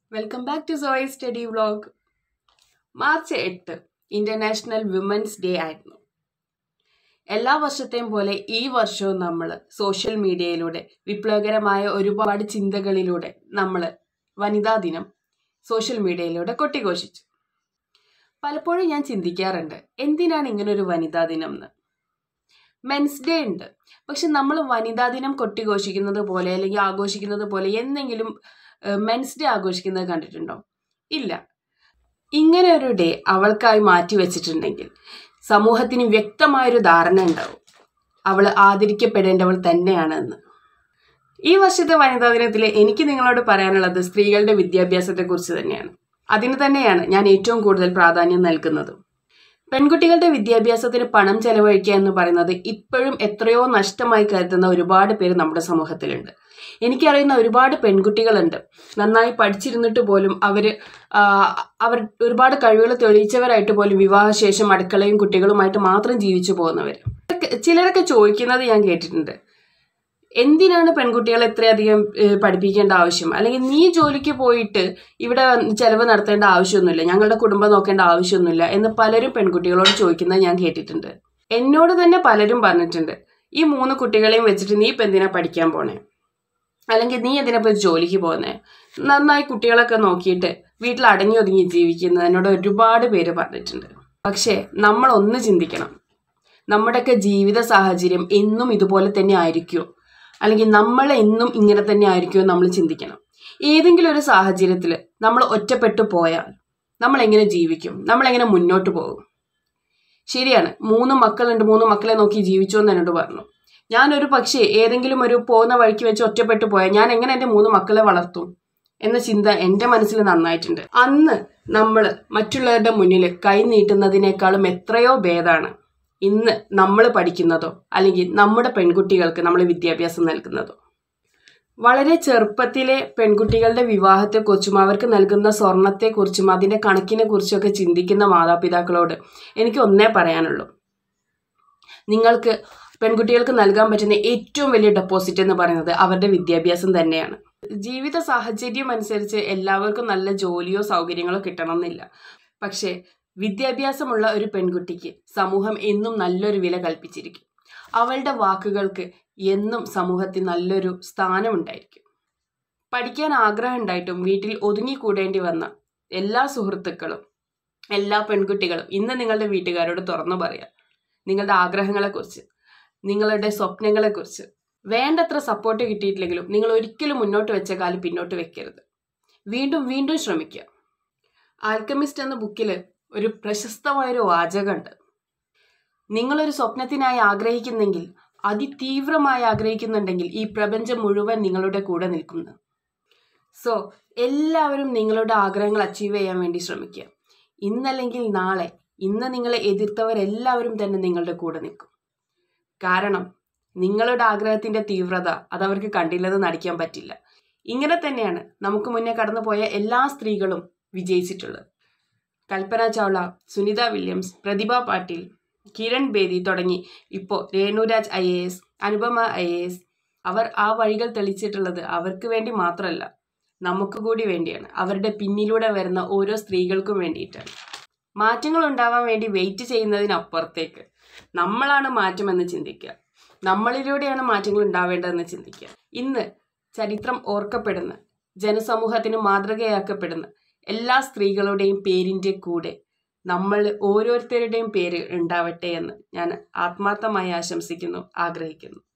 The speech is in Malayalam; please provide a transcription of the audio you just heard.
വെൽക്കം ബാക്ക് ടു സോയ് സ്റ്റഡി വ്ളോഗ് മാർച്ച് എട്ട് ഇൻ്റർനാഷണൽ വിമൻസ് ഡേ ആയിരുന്നു എല്ലാ വർഷത്തെയും പോലെ ഈ വർഷവും നമ്മൾ സോഷ്യൽ മീഡിയയിലൂടെ വിപ്ലവകരമായ ഒരുപാട് ചിന്തകളിലൂടെ നമ്മൾ വനിതാ ദിനം സോഷ്യൽ മീഡിയയിലൂടെ കൊട്ടിഘോഷിച്ചു പലപ്പോഴും ഞാൻ ചിന്തിക്കാറുണ്ട് എന്തിനാണ് ഇങ്ങനെ ഒരു വനിതാ ദിനം എന്ന് മെൻസ് ഡേ ഉണ്ട് പക്ഷെ നമ്മൾ വനിതാ ദിനം കൊട്ടിഘോഷിക്കുന്നത് പോലെ അല്ലെങ്കിൽ ആഘോഷിക്കുന്നത് പോലെ എന്തെങ്കിലും മെൻസ് ഡേ ആഘോഷിക്കുന്നത് കണ്ടിട്ടുണ്ടോ ഇല്ല ഇങ്ങനെ ഒരു ഡേ അവൾക്കായി മാറ്റി വെച്ചിട്ടുണ്ടെങ്കിൽ സമൂഹത്തിന് വ്യക്തമായൊരു ധാരണ ഉണ്ടാവും അവൾ ആദരിക്കപ്പെടേണ്ടവൾ തന്നെയാണെന്ന് ഈ വർഷത്തെ വനിതാ ദിനത്തിൽ എനിക്ക് നിങ്ങളോട് പറയാനുള്ളത് സ്ത്രീകളുടെ വിദ്യാഭ്യാസത്തെക്കുറിച്ച് തന്നെയാണ് അതിന് തന്നെയാണ് ഞാൻ ഏറ്റവും കൂടുതൽ പ്രാധാന്യം നൽകുന്നത് പെൺകുട്ടികളുടെ വിദ്യാഭ്യാസത്തിന് പണം ചെലവഴിക്കുക എന്ന് പറയുന്നത് ഇപ്പോഴും എത്രയോ നഷ്ടമായി കരുതുന്ന ഒരുപാട് പേര് നമ്മുടെ സമൂഹത്തിലുണ്ട് എനിക്കറിയുന്ന ഒരുപാട് പെൺകുട്ടികളുണ്ട് നന്നായി പഠിച്ചിരുന്നിട്ട് പോലും അവർ അവർ ഒരുപാട് കഴിവുകൾ തെളിയിച്ചവരായിട്ട് പോലും വിവാഹശേഷം അടുക്കളയും കുട്ടികളുമായിട്ട് മാത്രം ജീവിച്ചു പോകുന്നവർ ചിലരൊക്കെ ചോദിക്കുന്നത് ഞാൻ കേട്ടിട്ടുണ്ട് എന്തിനാണ് പെൺകുട്ടികളെ ഇത്രയധികം പഠിപ്പിക്കേണ്ട ആവശ്യം അല്ലെങ്കിൽ നീ ജോലിക്ക് പോയിട്ട് ഇവിടെ ചെലവ് നടത്തേണ്ട ആവശ്യമൊന്നുമില്ല ഞങ്ങളുടെ കുടുംബം നോക്കേണ്ട ആവശ്യമൊന്നുമില്ല എന്ന് പലരും പെൺകുട്ടികളോട് ചോദിക്കുന്നത് ഞാൻ കേട്ടിട്ടുണ്ട് എന്നോട് തന്നെ പലരും പറഞ്ഞിട്ടുണ്ട് ഈ മൂന്ന് കുട്ടികളെയും വെച്ചിട്ട് നീ ഇപ്പം എന്തിനാ പഠിക്കാൻ പോണേ അല്ലെങ്കിൽ നീ എന്തിനാ പോയി ജോലിക്ക് പോകുന്നേ നന്നായി കുട്ടികളൊക്കെ നോക്കിയിട്ട് വീട്ടിൽ അടങ്ങി ഒതുങ്ങി ജീവിക്കുന്നത് എന്നോട് ഒരുപാട് പേര് പറഞ്ഞിട്ടുണ്ട് പക്ഷേ നമ്മൾ ഒന്ന് ചിന്തിക്കണം നമ്മുടെയൊക്കെ ജീവിത സാഹചര്യം എന്നും ഇതുപോലെ തന്നെ ആയിരിക്കുമോ അല്ലെങ്കിൽ നമ്മൾ എന്നും ഇങ്ങനെ തന്നെ ആയിരിക്കുമോ നമ്മൾ ചിന്തിക്കണം ഏതെങ്കിലും ഒരു സാഹചര്യത്തിൽ നമ്മൾ ഒറ്റപ്പെട്ടു പോയാൽ നമ്മൾ എങ്ങനെ ജീവിക്കും നമ്മൾ എങ്ങനെ മുന്നോട്ട് പോകും ശരിയാണ് മൂന്ന് മക്കളുണ്ട് മൂന്ന് മക്കളെ നോക്കി ജീവിച്ചു എന്ന് എന്നോട് പറഞ്ഞു ഞാനൊരു പക്ഷേ ഏതെങ്കിലും ഒരു പോകുന്ന വഴിക്ക് വെച്ച് ഒറ്റപ്പെട്ടു പോയാൽ ഞാൻ എങ്ങനെ എൻ്റെ മൂന്ന് മക്കളെ വളർത്തും എന്ന ചിന്ത എൻ്റെ മനസ്സിൽ നന്നായിട്ടുണ്ട് അന്ന് നമ്മൾ മറ്റുള്ളവരുടെ മുന്നിൽ കൈ നീട്ടുന്നതിനേക്കാളും എത്രയോ ഭേദമാണ് ഇന്ന് നമ്മൾ പഠിക്കുന്നതോ അല്ലെങ്കിൽ നമ്മുടെ പെൺകുട്ടികൾക്ക് നമ്മൾ വിദ്യാഭ്യാസം നൽകുന്നതോ വളരെ ചെറുപ്പത്തിലെ പെൺകുട്ടികളുടെ വിവാഹത്തെക്കുറിച്ചും അവർക്ക് നൽകുന്ന സ്വർണത്തെക്കുറിച്ചും അതിൻ്റെ കണക്കിനെ കുറിച്ചൊക്കെ ചിന്തിക്കുന്ന മാതാപിതാക്കളോട് എനിക്ക് ഒന്നേ പറയാനുള്ളൂ നിങ്ങൾക്ക് പെൺകുട്ടികൾക്ക് നൽകാൻ പറ്റുന്ന ഏറ്റവും വലിയ ഡെപ്പോസിറ്റ് എന്ന് പറയുന്നത് അവരുടെ വിദ്യാഭ്യാസം തന്നെയാണ് ജീവിത സാഹചര്യം അനുസരിച്ച് എല്ലാവർക്കും നല്ല ജോലിയോ സൗകര്യങ്ങളോ കിട്ടണമെന്നില്ല പക്ഷേ വിദ്യാഭ്യാസമുള്ള ഒരു പെൺകുട്ടിക്ക് സമൂഹം എന്നും നല്ലൊരു വില കൽപ്പിച്ചിരിക്കും അവളുടെ വാക്കുകൾക്ക് എന്നും സമൂഹത്തിൽ നല്ലൊരു സ്ഥാനമുണ്ടായിരിക്കും പഠിക്കാൻ ആഗ്രഹം ഉണ്ടായിട്ടും വീട്ടിൽ ഒതുങ്ങിക്കൂടേണ്ടി വന്ന എല്ലാ സുഹൃത്തുക്കളും എല്ലാ പെൺകുട്ടികളും ഇന്ന് നിങ്ങളുടെ വീട്ടുകാരോട് തുറന്നു പറയാം നിങ്ങളുടെ ആഗ്രഹങ്ങളെക്കുറിച്ച് നിങ്ങളുടെ സ്വപ്നങ്ങളെക്കുറിച്ച് വേണ്ടത്ര സപ്പോർട്ട് കിട്ടിയിട്ടില്ലെങ്കിലും നിങ്ങൾ ഒരിക്കലും മുന്നോട്ട് വെച്ച കാലം പിന്നോട്ട് വെക്കരുത് വീണ്ടും വീണ്ടും ശ്രമിക്കുക ആൽക്കമിസ്റ്റ് എന്ന ബുക്കിൽ ഒരു പ്രശസ്തമായൊരു വാചകമുണ്ട് നിങ്ങളൊരു സ്വപ്നത്തിനായി ആഗ്രഹിക്കുന്നെങ്കിൽ അതിതീവ്രമായി ആഗ്രഹിക്കുന്നുണ്ടെങ്കിൽ ഈ പ്രപഞ്ചം മുഴുവൻ നിങ്ങളുടെ കൂടെ നിൽക്കുന്നു സോ എല്ലാവരും നിങ്ങളുടെ ആഗ്രഹങ്ങൾ അച്ചീവ് ചെയ്യാൻ വേണ്ടി ശ്രമിക്കുക ഇന്നല്ലെങ്കിൽ നാളെ ഇന്ന് നിങ്ങളെ എതിർത്തവരെല്ലാവരും തന്നെ നിങ്ങളുടെ കൂടെ നിൽക്കും കാരണം നിങ്ങളുടെ ആഗ്രഹത്തിന്റെ തീവ്രത അതവർക്ക് കണ്ടില്ലെന്ന് നടിക്കാൻ പറ്റില്ല ഇങ്ങനെ തന്നെയാണ് നമുക്ക് മുന്നേ കടന്നുപോയ എല്ലാ സ്ത്രീകളും വിജയിച്ചിട്ടുള്ളത് കൽപ്പന ചൗള സുനിത വില്യംസ് പ്രതിഭ പാട്ടീൽ കിരൺ ബേദി തുടങ്ങി ഇപ്പോൾ Renuraj I A S Anupama I A S അവർ ആ വഴികൾ തെളിച്ചിട്ടുള്ളത് അവർക്ക് വേണ്ടി മാത്രമല്ല നമുക്ക് കൂടി വേണ്ടിയാണ് അവരുടെ പിന്നിലൂടെ വരുന്ന ഓരോ സ്ത്രീകൾക്കും വേണ്ടിയിട്ടാണ് മാറ്റങ്ങൾ ഉണ്ടാവാൻ വേണ്ടി വെയിറ്റ് ചെയ്യുന്നതിനപ്പുറത്തേക്ക് നമ്മളാണ് മാറ്റമെന്ന് ചിന്തിക്കുക നമ്മളിലൂടെയാണ് മാറ്റങ്ങൾ ഉണ്ടാവേണ്ടതെന്ന് ചിന്തിക്കുക ഇന്ന് ചരിത്രം ഓർക്കപ്പെടുന്ന ജനസമൂഹത്തിന് മാതൃകയാക്കപ്പെടുന്ന എല്ലാ സ്ത്രീകളുടെയും പേരിൻ്റെ കൂടെ നമ്മൾ ഓരോരുത്തരുടെയും പേര് ഉണ്ടാവട്ടെ എന്ന് ഞാൻ ആത്മാർത്ഥമായി ആശംസിക്കുന്നു ആഗ്രഹിക്കുന്നു